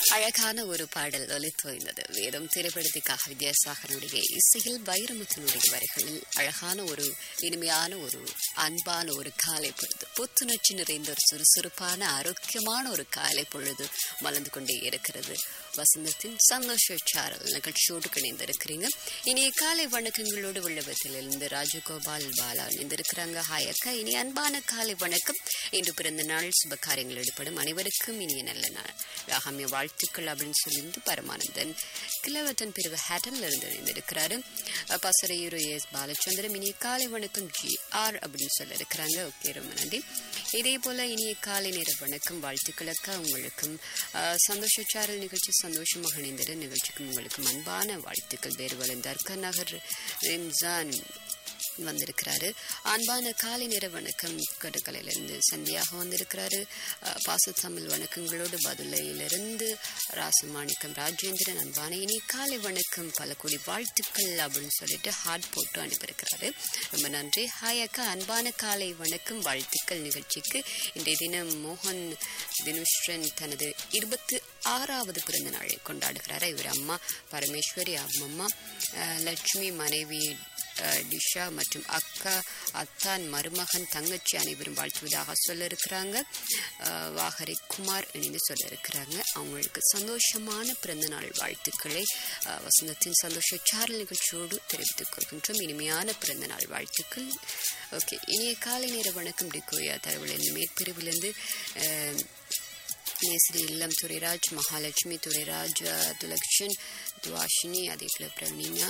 அழகான ஒரு பாடல் ஒலித்தோய்ந்தது வேதம் திரைப்படத்துக்காக வித்யாசாகரனுடைய இசையில் வைரமுத்தினுடைய வரிகளில் அழகான ஒரு இனிமையான ஒரு அன்பான ஒரு காலை பொழுது புத்துணர்ச்சி நிறைந்த ஒரு சுறுசுறுப்பான ஆரோக்கியமான ஒரு காலை பொழுது மலர்ந்து கொண்டே இருக்கிறது வசந்தத்தின் சந்தோஷ சாரல் நிகழ்ச்சியோடு இணைந்திருக்கிறீங்க இனிய காலை வணக்கங்களோடு உள்ளவத்திலிருந்து ராஜகோபால் பாலா இணைந்திருக்கிறாங்க ஹாய் அக்கா இனி அன்பான காலை வணக்கம் இன்று பிறந்த நாள் சுப காரியங்கள் ஈடுபடும் அனைவருக்கும் இனிய நல்ல நாள் ராகமிய வாழ்த்துக்கள் அப்படின்னு சொல்லியிருந்து பரமானந்தன் கிழவத்தன் பிரிவு ஹேட்டன்ல இருந்து இணைந்திருக்கிறாரு பசரையூர் எஸ் பாலச்சந்திரன் இனிய காலை வணக்கம் ஜி ஆர் அப்படின்னு சொல்ல இருக்கிறாங்க ஓகே ரொம்ப நன்றி இதே போல இனிய காலை நேர வணக்கம் வாழ்த்துக்களுக்கு உங்களுக்கும் அஹ், சந்தோஷ சாரல் நிகழ்ச்சி சந்தோஷமாக இணைந்திரு நிகழ்ச்சிக்கும் உங்களுக்கும் அன்பான வாழ்த்துக்கள் வேறு வளர்ந்தார் நகர் ரிம்சான் வந்திருக்கிறாரு அன்பான காலை நேர வணக்கம் கடுக்கலையிலிருந்து சந்தியாக வந்திருக்கிறாரு அஹ், பாசத்தமிழ் வணக்கங்களோடு பதுளையிலிருந்து ராசமாணிக்கம் ராஜேந்திரன் அன்பான இனி காலை வணக்கம் பல கோடி வாழ்த்துக்கள் அப்படின்னு சொல்லிட்டு ஹார்ட் போட்டு அனுப்பியிருக்கிறாரு ரொம்ப நன்றி ஹாய் அக்கா அன்பான காலை வணக்கம் வாழ்த்துக்கள் நிகழ்ச்சிக்கு இன்றைய தினம் மோகன் தினுஷ்ரன் தனது இருபத்தி ஆறாவது பிறந்த நாளை கொண்டாடுகிறார் இவர் அம்மா பரமேஸ்வரி அம்மம்மா அஹ், லட்சுமி மனைவி அஹ், டிஷா மற்றும் அக்கா அத்தான் மருமகன் தங்கச்சி அனைவரும் வாழ்த்துவதாக சொல்ல இருக்கிறாங்க வாகரை குமார் இணைந்து சொல்ல இருக்கிறாங்க அவங்களுக்கு சந்தோஷமான பிறந்தநாள் வாழ்த்துக்களை அஹ், வசந்தத்தின் சந்தோஷ சாரல் நிகழ்ச்சியோடு தெரிவித்துக் கொள்கின்றோம் இனிமையான பிறந்தநாள் வாழ்த்துக்கள் ஓகே இனிய காலை நேர வணக்கம் டிகோயா தரவுல மேற்பிரிவிலிருந்து அஹ், நேசிரி இல்லம் துரைராஜ் மகாலட்சுமி துரைராஜ் அஹ், துலக்ஷன் துவாஷினி அதே போல பிரவீனா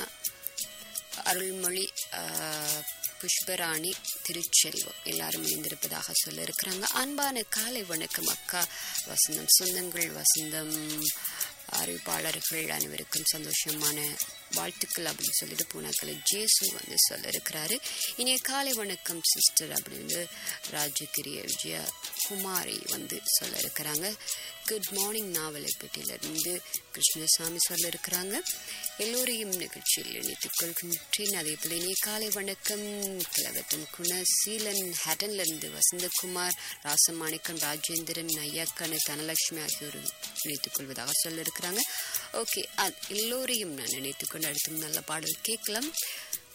அருள்மொழி ஆஹ், புஷ்பராணி திருச்செல்வம் எல்லாரும் இணைந்திருப்பதாக சொல்ல இருக்கிறாங்க அன்பான காலை வணக்கம் அக்கா வசந்தம் சொந்தங்கள் வசந்தம் அறிவிப்பாளர்கள் அனைவருக்கும் சந்தோஷமான வாழ்த்துக்கள் அப்படின்னு சொல்லிட்டு பூனாக்களை ஜேசு வந்து சொல்ல இருக்கிறாரு இனிய காலை வணக்கம் சிஸ்டர் அப்படின்னு ராஜகிரிய விஜயா குமாரி வந்து சொல்ல இருக்கிறாங்க குட் மார்னிங் நாவலைப்பேட்டையிலிருந்து கிருஷ்ணசாமி சொல்ல இருக்கிறாங்க எல்லோரையும் நிகழ்ச்சியில் இணைத்துக் கொள்கின்றேன் அதே போல இனிய காலை வணக்கம் கிழவட்டன் குணசீலன் ஹேட்டன்லேருந்து வசந்தகுமார் ராசமாணிக்கம் ராஜேந்திரன் ஐயாக்கனு தனலட்சுமி ஆகியோர் இணைத்துக் கொள்வதாக சொல்ல இருக்கிறாங்க ஓகே எல்லோரையும் நான் நினைத்துக் கொண்டு அடுத்தும் நல்ல பாடல் கேட்கலாம்